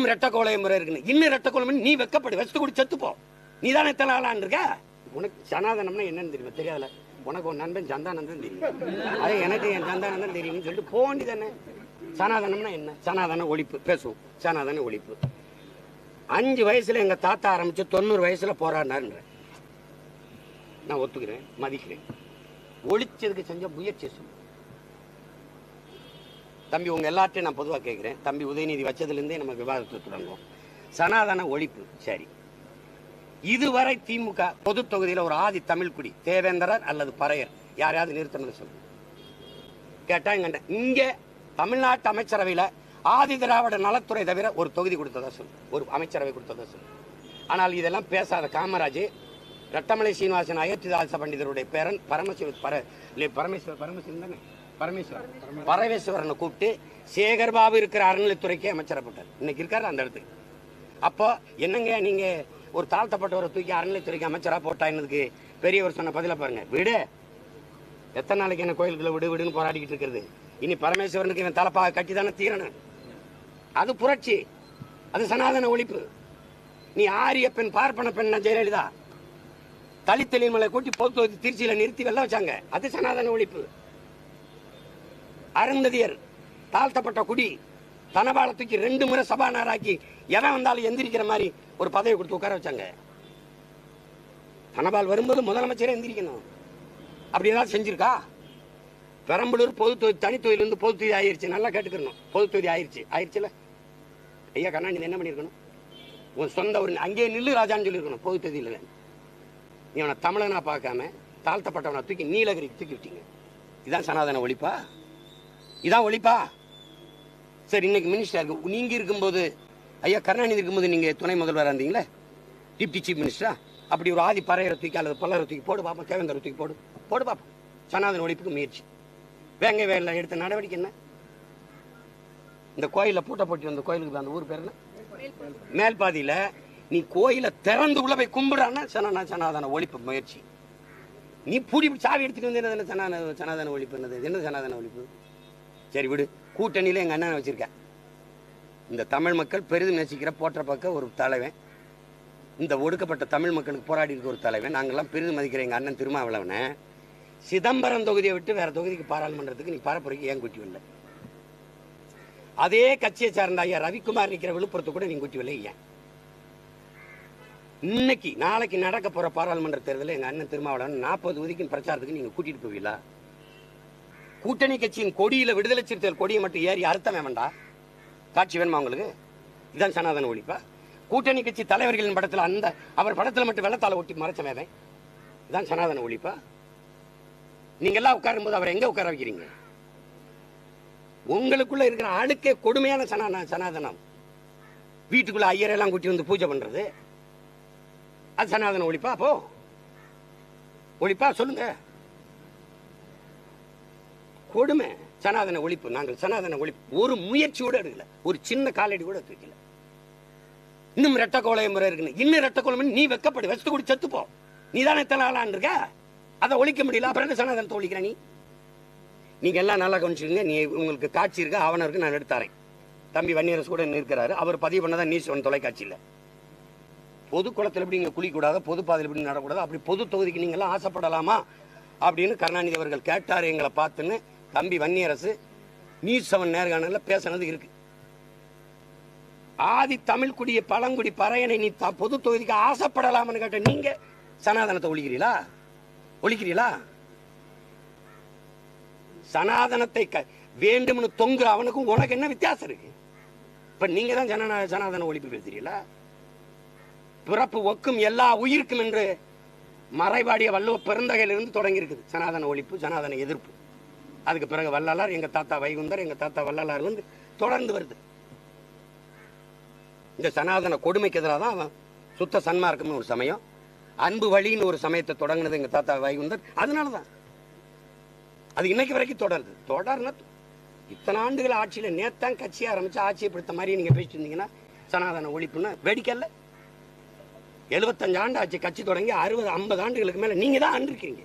இன்னும் ரெட்ட கோலை முறை இருக்குன்னு இன்னும் ரெட்ட கோலை நீ வெக்கப்படு வச்சு கூட செத்து போ நீ தானே எத்தனை ஆளான் இருக்க உனக்கு சனாதனம்னா என்னன்னு தெரியுமா தெரியாதுல உனக்கு ஒரு நண்பன் சந்தானந்தன் தெரியும் அது எனக்கு என் சந்தானந்தன் தெரியும்னு சொல்லிட்டு போக வேண்டியதானே சனாதனம்னா என்ன சனாதன ஒழிப்பு பேசுவோம் சனாதன ஒழிப்பு அஞ்சு வயசுல எங்க தாத்தா ஆரம்பிச்சு தொண்ணூறு வயசுல போராடினாருன்ற நான் ஒத்துக்கிறேன் மதிக்கிறேன் ஒழிச்சதுக்கு செஞ்ச முயற்சி சொல்லு தம்பி உங்க எல்லார்ட்டையும் நான் பொதுவாக கேட்குறேன் தம்பி உதயநிதி வச்சதுலேருந்தே நம்ம விவாதத்தை தொடங்குவோம் சனாதன ஒழிப்பு சரி இதுவரை திமுக பொது தொகுதியில் ஒரு ஆதி தமிழ்குடி தேவேந்திரர் அல்லது பறையர் யாரையாவது நிறுத்தணும்னு சொல்லு கேட்டா இங்க இங்க தமிழ்நாட்டு அமைச்சரவையில ஆதி திராவிட நலத்துறை தவிர ஒரு தொகுதி கொடுத்ததா சொல்லு ஒரு அமைச்சரவை கொடுத்ததா சொல்லு ஆனால் இதெல்லாம் பேசாத காமராஜ் ரட்டமலை சீனிவாசன் அயோத்திதாச பண்டிதருடைய பேரன் பரமசிவ பர இல்லை, பரமேஸ்வர் பரமசிவன் தானே பரமேஸ்வரன் பரமேஸ்வரனை கூப்பிட்டு சேகர் பாபு இருக்கிற அறநிலைத்துறைக்கே அமைச்சரப்பட்டார் இன்னைக்கு இருக்காரு அந்த இடத்துக்கு அப்போ என்னங்க நீங்க ஒரு தாழ்த்தப்பட்டவரை தூக்கி அறநிலைத்துறைக்கு அமைச்சரா போட்டா என்னதுக்கு பெரியவர் சொன்ன பதில பாருங்க விடு எத்தனை நாளைக்கு என்ன கோயிலுக்குள்ள விடு விடுன்னு போராடிக்கிட்டு இருக்கிறது இனி பரமேஸ்வரனுக்கு இவன் தலைப்பாக கட்டி தானே தீரணும் அது புரட்சி அது சனாதன ஒழிப்பு நீ ஆரிய பெண் பார்ப்பன பெண் ஜெயலலிதா தலித் மலை கூட்டி போக்குவரத்து திருச்சியில நிறுத்தி வெள்ள வச்சாங்க அது சனாதன ஒழிப்பு அருந்ததியர் தாழ்த்தப்பட்ட குடி தனபாலத்துக்கு ரெண்டு முறை சபாநாயகராக்கி எவன் வந்தாலும் எந்திரிக்கிற மாதிரி ஒரு பதவி கொடுத்து உட்கார வச்சாங்க தனபால் வரும்போது முதலமைச்சரே எந்திரிக்கணும் அப்படி ஏதாவது செஞ்சிருக்கா பெரம்பலூர் பொது தொகுதி தனி தொகுதியிலிருந்து பொது தொகுதி ஆயிருச்சு நல்லா கேட்டுக்கணும் பொது தொகுதி ஆயிருச்சு ஆயிருச்சுல ஐயா கருணாநிதி என்ன பண்ணியிருக்கணும் உன் சொந்த ஒரு அங்கேயே நில்லு ராஜான்னு சொல்லியிருக்கணும் பொது தொகுதியில் நீ அவனை தமிழனா பார்க்காம தாழ்த்தப்பட்டவனை தூக்கி நீலகிரிக்கு தூக்கி விட்டீங்க இதான் சனாதன ஒழிப்பா இதான் ஒழிப்பா சரி இன்னைக்கு மினிஸ்டர் இருக்கு நீங்க இருக்கும்போது ஐயா கருணாநிதி இருக்கும்போது நீங்க துணை முதல்வராக இருந்தீங்களே டிப்டி சீஃப் மினிஸ்டரா அப்படி ஒரு ஆதி பறையரை தூக்கி அல்லது பல்லரை தூக்கி போடு பார்ப்போம் தேவேந்தரை தூக்கி போடு போடு பார்ப்போம் சனாதன ஒழிப்புக்கு முயற்சி வேங்க வேலை எடுத்த நடவடிக்கை என்ன இந்த கோயில பூட்டை போட்டி வந்த கோயிலுக்கு அந்த ஊர் பேர் என்ன மேல்பாதியில நீ கோயிலை திறந்து உள்ள போய் கும்பிடான்னா சனா சனாதன ஒழிப்பு முயற்சி நீ பூடி சாவி எடுத்துட்டு வந்து என்ன சனாதன சனாதன ஒழிப்பு என்னது இது என்ன சனாதன ஒழிப்பு சரி விடு கூட்டணியில எங்க அண்ணனை வச்சிருக்கேன் இந்த தமிழ் மக்கள் பெரிதும் நேசிக்கிற போற்ற பக்க ஒரு தலைவன் இந்த ஒடுக்கப்பட்ட தமிழ் மக்களுக்கு போராடி இருக்க ஒரு தலைவன் நாங்கெல்லாம் பெரிதும் மதிக்கிற எங்க அண்ணன் திருமாவளவனை சிதம்பரம் தொகுதியை விட்டு வேற தொகுதிக்கு பாராளுமன்றத்துக்கு நீ பரப்புரைக்கு ஏன் கூட்டி வரல அதே கட்சியை சார்ந்த ஐயா ரவிக்குமார் நிற்கிற விழுப்புரத்து கூட நீங்க கூட்டி வரல ஏன் இன்னைக்கு நாளைக்கு நடக்க போற பாராளுமன்ற தேர்தலில் எங்க அண்ணன் திருமாவளவன் நாற்பது ஒதுக்கின் பிரச்சாரத்துக்கு நீங்க கூட்டிட்டு போவீங்களா கூட்டணி கட்சியின் கொடியில விடுதலை சிறுத்தைகள் கொடியை மட்டும் ஏறி அர்த்தம் வேண்டாம் காட்சி வேணுமா உங்களுக்கு இதான் சனாதன ஒழிப்பா கூட்டணி கட்சி தலைவர்களின் படத்துல அந்த அவர் படத்துல மட்டும் வெள்ளத்தால ஒட்டி மறைச்சவேன் இதான் சனாதன ஒழிப்பா நீங்க எல்லாம் உட்காரும்போது அவரை எங்க உட்கார வைக்கிறீங்க உங்களுக்குள்ள இருக்கிற அழுக்கே கொடுமையான சனாதன சனாதனம் வீட்டுக்குள்ள ஐயரெல்லாம் கூட்டி வந்து பூஜை பண்றது அது சனாதன ஒழிப்பா அப்போ ஒழிப்பா சொல்லுங்க கொடுமை சனாதன ஒழிப்பு நாங்கள் சனாதன ஒழிப்பு ஒரு முயற்சியோட எடுக்கல ஒரு சின்ன காலடி கூட தூக்கல இன்னும் ரெட்ட கோலை முறை இருக்குன்னு இன்னும் ரெட்ட கோலை நீ வெக்கப்படு வச்சு கூட செத்து போ நீ தானே எத்தனை ஆளான் இருக்க அதை ஒழிக்க முடியல அப்புறம் என்ன சனாதனத்தை ஒழிக்கிற நீ நீங்க எல்லாம் நல்லா கவனிச்சுங்க நீ உங்களுக்கு காட்சி இருக்கு ஆவணம் இருக்கு நான் எடுத்தாரேன் தம்பி வன்னியரசு கூட இருக்கிறாரு அவர் பதிவு பண்ணதான் நியூஸ் ஒன் தொலைக்காட்சியில் பொது குளத்தில் எப்படி நீங்க குளிக்கூடாது பொது பாதையில் எப்படி நடக்கூடாது அப்படி பொது தொகுதிக்கு நீங்க எல்லாம் ஆசைப்படலாமா அப்படின்னு கருணாநிதி அவர்கள் கேட்டார் எங்களை பார்த்துன்னு தம்பி வன்னியரசு நியூஸ் செவன் நேர்காணலில் பேசுனது இருக்கு ஆதி தமிழ் குடிய பழங்குடி பறையனை நீ த- பொது தொகுதிக்கு ஆசைப்படலாம்னு கேட்ட நீங்க சனாதனத்தை ஒழிக்கிறீங்களா ஒழிக்கிறீங்களா சனாதனத்தை க- வேண்டும்னு தொங்குற அவனுக்கும் உனக்கு என்ன வித்தியாசம் இருக்கு இப்ப நீங்க தான் ஜன சனாதன ஒழிப்பு பேசுறீங்களா பிறப்பு ஒக்கும் எல்லா உயிருக்கும் என்று மறைவாடிய வள்ளுவ பெருந்தகையிலிருந்து தொடங்கி இருக்குது சனாதன ஒழிப்பு சனாதன எதிர்ப்பு அதுக்கு பிறகு வள்ளலார் எங்க தாத்தா வைகுந்தர் எங்க தாத்தா வள்ளலார் வந்து தொடர்ந்து வருது இந்த சனாதன கொடுமைக்கு எதிராக தான் அவன் சுத்த சன்மார்க்கம்னு ஒரு சமயம் அன்பு வழின்னு ஒரு சமயத்தை தொடங்குனது எங்க தாத்தா வைகுந்தர் அதனால தான் அது இன்னைக்கு வரைக்கும் தொடருது தொடர்னா இத்தனை ஆண்டுகள் ஆட்சியில நேத்தான் கட்சி ஆரம்பிச்சு ஆட்சியை பிடித்த மாதிரி நீங்க பேசிட்டு இருந்தீங்கன்னா சனாதன ஒழிப்புன்னா வேடிக்கைல்ல எழுபத்தஞ்சு ஆண்டு ஆச்சு கட்சி தொடங்கி அறுபது ஐம்பது ஆண்டுகளுக்கு மேல நீங்க தான் ஆண்டிருக்கீங்க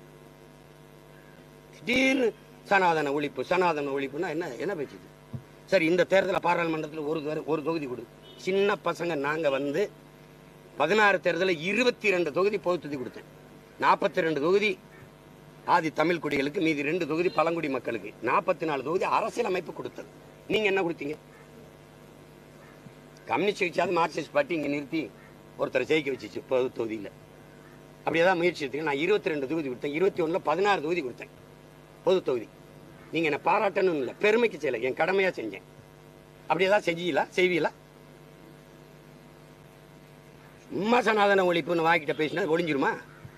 திடீர்னு சனாதன ஒழிப்பு சனாதன ஒழிப்புனா என்ன என்ன பேச்சுது சரி இந்த தேர்தலில் பாராளுமன்றத்தில் ஒரு தொ- ஒரு தொகுதி கொடு சின்ன பசங்க நாங்க வந்து பதினாறு தேர்தலில் இருபத்தி ரெண்டு தொகுதி பொது தொகுதி கொடுத்தேன் நாற்பத்தி ரெண்டு தொகுதி ஆதி தமிழ் குடிகளுக்கு மீதி ரெண்டு தொகுதி பழங்குடி மக்களுக்கு நாற்பத்தி நாலு தொகுதி அரசியலமைப்பு கொடுத்தது நீங்க என்ன கொடுத்தீங்க கம்யூனிஸ்ட் கட்சியாவது மார்க்சிஸ்ட் பார்ட்டி இங்க நிறுத்தி ஒருத்தரை ஜெயிக்க வச்சுச்சு பொது தொகுதியில் அப்படியே தான் முயற்சி எடுத்தீங்க நான் இருபத்தி ரெண்டு தொகுதி கொடுத்தேன் இருபத்தி ஒண்ணுல பதினாறு தொகுதி கொடுத்தேன் பொது தொகுதி நீங்க என்ன பாராட்டணும் இல்லை பெருமைக்கு செய்யல என் கடமையா செஞ்சேன் அப்படி ஏதாவது செஞ்சீங்களா செய்வீங்களா சும்மா சனாதன ஒழிப்புன்னு வாக்கிட்ட பேசினா அது ஒளிஞ்சிருமா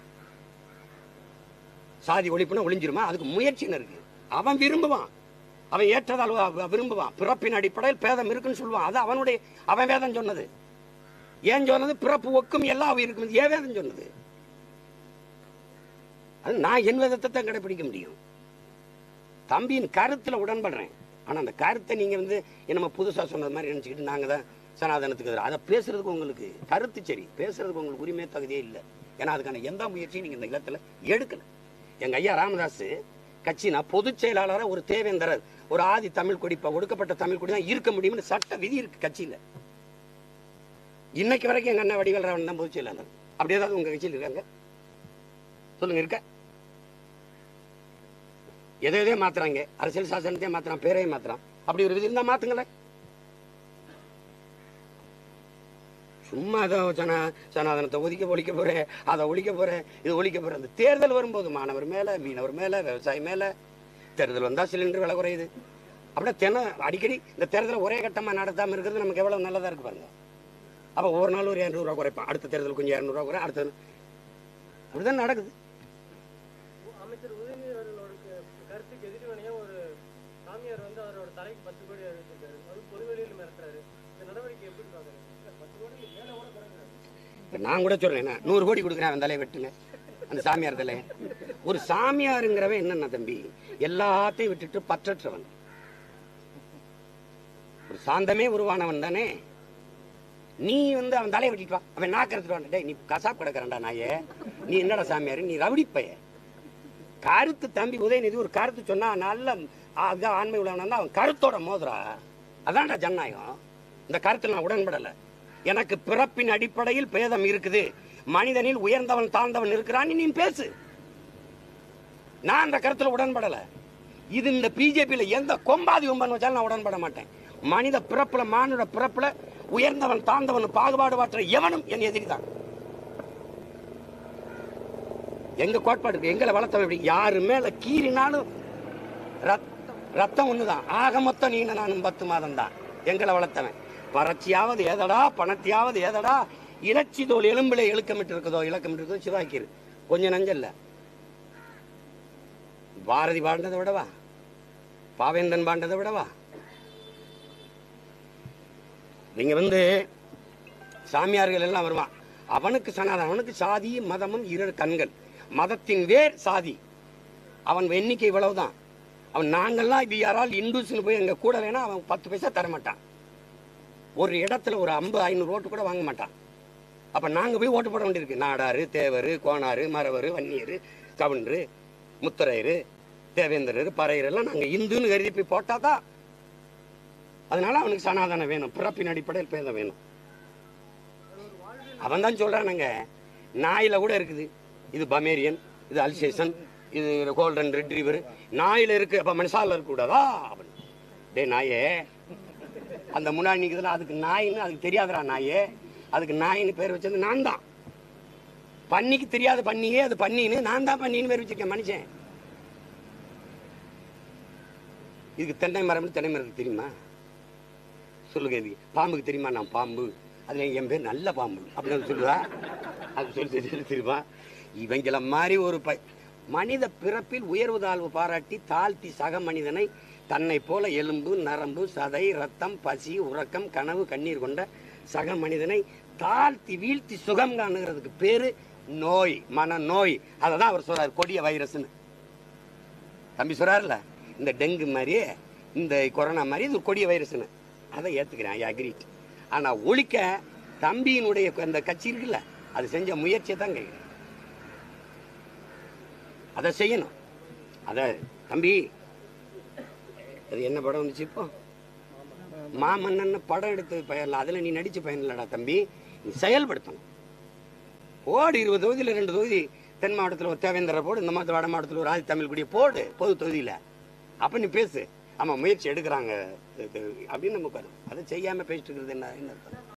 சாதி ஒழிப்புனா ஒளிஞ்சிருமா அதுக்கு முயற்சின்னு இருக்கு அவன் விரும்புவான் அவன் ஏற்றதால் அவ- விரும்புவான் பிறப்பின் அடிப்படையில் பேதம் இருக்குன்னு சொல்லுவான் அது அவனுடைய அவன் வேதம் சொன்னது ஏன் சொன்னது பிறப்பு ஒக்கும் எல்லா உயிருக்கும் ஏன் வேதம் சொன்னது அது நான் என் வேதத்தை தான் கடைபிடிக்க முடியும் தம்பியின் கருத்துல உடன்படுறேன் ஆனா அந்த கருத்தை நீங்க வந்து என்னமோ புதுசா சொன்னது மாதிரி நினைச்சுக்கிட்டு நாங்க தான் சனாதனத்துக்கு எதிராக அதை பேசுறதுக்கு உங்களுக்கு கருத்து சரி பேசுறதுக்கு உங்களுக்கு உரிமை தகுதியே இல்லை ஏன்னா அதுக்கான எந்த முயற்சியும் நீங்க இந்த இல்லத்துல எடுக்கல எங்க ஐயா ராமதாஸ் கட்சினா பொதுச் செயலாளராக ஒரு தேவேந்தரர் ஒரு ஆதி தமிழ் கொடி இப்ப ஒடுக்கப்பட்ட தமிழ் கொடி தான் இருக்க முடியும்னு சட்ட விதி இருக்கு கட்சியில இன்னைக்கு வரைக்கும் எங்க அண்ணன் வடிவேல் ராவன் தான் பொதுச் செயலாளர் அப்படி ஏதாவது உங்க கட்சியில் இருக்காங்க சொல்லுங்க இருக்க எதை எதையோ மாத்துறாங்க அரசியல் சாசனத்தையே மாத்துறான் பேரையும் மாத்துறான் அப்படி ஒரு விதி இருந்தா மாத்துங்களேன் சும்மா ஏதோ சனா சனாதனத்தை ஒதுக்க ஒழிக்க போறேன் அதை ஒழிக்க போறேன் இது ஒழிக்க போறேன் அந்த தேர்தல் வரும்போது மாணவர் மேல மீனவர் மேல விவசாயி மேல தேர்தல் வந்தா சிலிண்டர் விலை குறையுது அப்படியே தினம் அடிக்கடி இந்த தேர்தலை ஒரே கட்டமா நடத்தாம இருக்கிறது நமக்கு எவ்வளவு நல்லதா இருக்கு பாருங்க அப்ப ஒவ்வொரு நாள் ஒரு இரநூறுவா குறைப்பான் அடுத்த தேர்தல் கொஞ்சம் இரநூறுவா குறை அடுத்த அப்படிதான் நடக்குது அமைச்சர் உதயநிதி அவர்களுடைய கருத்துக்கு எதிர்வினையா ஒரு சாமியார் வந்து அவரோட தலைக்கு பத்து கோடி அறிவிச்சிருக்காரு அது பொதுவெளியில் மிரட்டுறாரு இந்த நடவடிக்கை எப்படி பாக்குறீங்க இல்ல, பத்து கோடி மேல கூட குறைக்கிறாரு இப்ப நான் கூட சொல்றேன் என்ன, நூறு கோடி கொடுக்குறேன் அவன் தலையை வெட்டுங்க அந்த சாமியார் தலையை ஒரு சாமியாருங்கிறவன் என்னன்னா தம்பி எல்லாத்தையும் விட்டுட்டு பற்றற்றவன் ஒரு சாந்தமே உருவானவன் தானே நீ வந்து அவன் தலையை வெட்டிட்டு வா அவன் நாக்கிறதுட்டு வான் டேய் நீ கசாப் கிடக்குறண்டா நாயே நீ என்னடா சாமியார் நீ ரவுடிப்பைய கருத்து தம்பி உதயநிதி ஒரு கருத்து சொன்னா நல்ல அதுதான் ஆண்மை உள்ளவனா இருந்தா அவன் கருத்தோட மோதுறா அதான்டா ஜனநாயகம் இந்த கருத்துல நான் உடன்படல எனக்கு பிறப்பின் அடிப்படையில் பேதம் இருக்குது மனிதனில் உயர்ந்தவன் தாழ்ந்தவன் இருக்கிறான் நீ பேசு நான் அந்த கருத்துல உடன்படல இது இந்த பிஜேபியில எந்த கொம்பாதி கொம்பன் வச்சாலும் நான் உடன்பட மாட்டேன் மனித பிறப்புல மானுட பிறப்புல உயர்ந்தவன் தாழ்ந்தவன் பாகுபாடு பாற்ற எவனும் என் எதிரி தான் எங்க கோட்பாடு இருக்கு எங்களை வளர்த்தவன் எப்படி யாரு மேல கீறினாலும் ரத்தம் ரத்தம் ஒண்ணுதான் ஆக மொத்தம் நீங்க நானும் பத்து மாதம் தான் எங்களை வளர்த்தவன் பறச்சியாவது ஏதடா பணத்தையாவது ஏதடா இலச்சி தோல் எலும்பில இழுக்கமிட்டு இருக்குதோ இலக்கமிட்டு இருக்குதோ சிவாக்கிரு கொஞ்சம் நஞ்சல்ல பாரதி பாண்டதை விடவா பாவேந்தன் பாண்டதை விடவா நீங்க வந்து சாமியார்கள் எல்லாம் வருவான் அவனுக்கு சனாதனம் அவனுக்கு சாதி மதமும் இரு கண்கள் மதத்தின் வேர் சாதி அவன் எண்ணிக்கை இவ்வளவுதான் அவன் நாங்கள்லாம் இது யாரால் இந்துஸ்னு போய் எங்க கூட வேணா அவன் பத்து பைசா தர மாட்டான் ஒரு இடத்துல ஒரு ஐம்பது ஐநூறு ஓட்டு கூட வாங்க மாட்டான் அப்ப நாங்க போய் ஓட்டு போட வேண்டியிருக்கு நாடாரு தேவர் கோனாரு மரவர் வன்னியர் கவுண்டரு முத்தரையர் தேவேந்திரர் பறையர் எல்லாம் நாங்க இந்துன்னு கருதி போய் போட்டாதான் அதனால அவனுக்கு சனாதனம் வேணும் பிறப்பின் அடிப்படையில் பேதம் வேணும் அவன் தான் சொல்றானுங்க நாயில கூட இருக்குது இது பமேரியன் இது அல்சேஷன் இது கோல்டன் ரெட்ரீவர் நாயில இருக்கு அப்ப மனுஷால இருக்க கூடாதா அவன் டே நாயே அந்த முன்னாடி நிக்குதுல அதுக்கு நாயின்னு அதுக்கு தெரியாதுடா நாயே அதுக்கு நாயின்னு பேர் வச்சது நான் தான் பன்னிக்கு தெரியாத பன்னியே அது பன்னின்னு நான் தான் பன்னின்னு பேர் வச்சிருக்கேன் மனுஷன் இதுக்கு தென்னை மரம்னு தென்னை மரத்துக்கு தெரியுமா சொல்லுங்க இது பாம்புக்கு தெரியுமா நான் பாம்பு அதுல என் பேர் நல்ல பாம்பு அப்படின்னு சொல்லுவா அது சொல்லி சொல்லி தெரியுமா இவங்கள மாதிரி ஒரு ப மனித பிறப்பில் உயர்வு தாழ்வு பாராட்டி தாழ்த்தி சக மனிதனை தன்னை போல எலும்பு நரம்பு சதை ரத்தம் பசி உறக்கம் கனவு கண்ணீர் கொண்ட சக மனிதனை தாழ்த்தி வீழ்த்தி சுகம் காணுகிறதுக்கு பேரு நோய் மன நோய் அதை தான் அவர் சொல்றாரு கொடிய வைரஸ்னு தம்பி சொல்றாருல இந்த டெங்கு மாதிரியே இந்த கொரோனா மாதிரி இது கொடிய வைரஸ்னு அதை ஏத்துக்கிறேன் ஐ அக்ரிட் ஆனா ஒழிக்க தம்பியினுடைய அந்த கட்சி இருக்குல்ல அது செஞ்ச முயற்சியை தான் கேட்கிறேன் அதை செய்யணும் அத தம்பி அது என்ன படம் வந்துச்சு இப்போ மாமன்னன் படம் எடுத்து பயனில்ல அதில் நீ நடிச்சு பயனில்லடா தம்பி நீ செயல்படுத்தணும் போடு இருபது தொகுதியில் ரெண்டு தொகுதி தென் மாவட்டத்தில் ஒரு தேவேந்திர போடு இந்த மாதிரி வட மாவட்டத்தில் ஒரு ஆதி தமிழ் குடியை போடு பொது தொகுதியில் அப்போ நீ பேசு ஆமாம் முயற்சி எடுக்கிறாங்க இது- இது அப்படின்னு நம்ம கருது அதை செய்யாமல் பேசிட்டு இருக்கிறது என்ன என்ன அர்த்தம்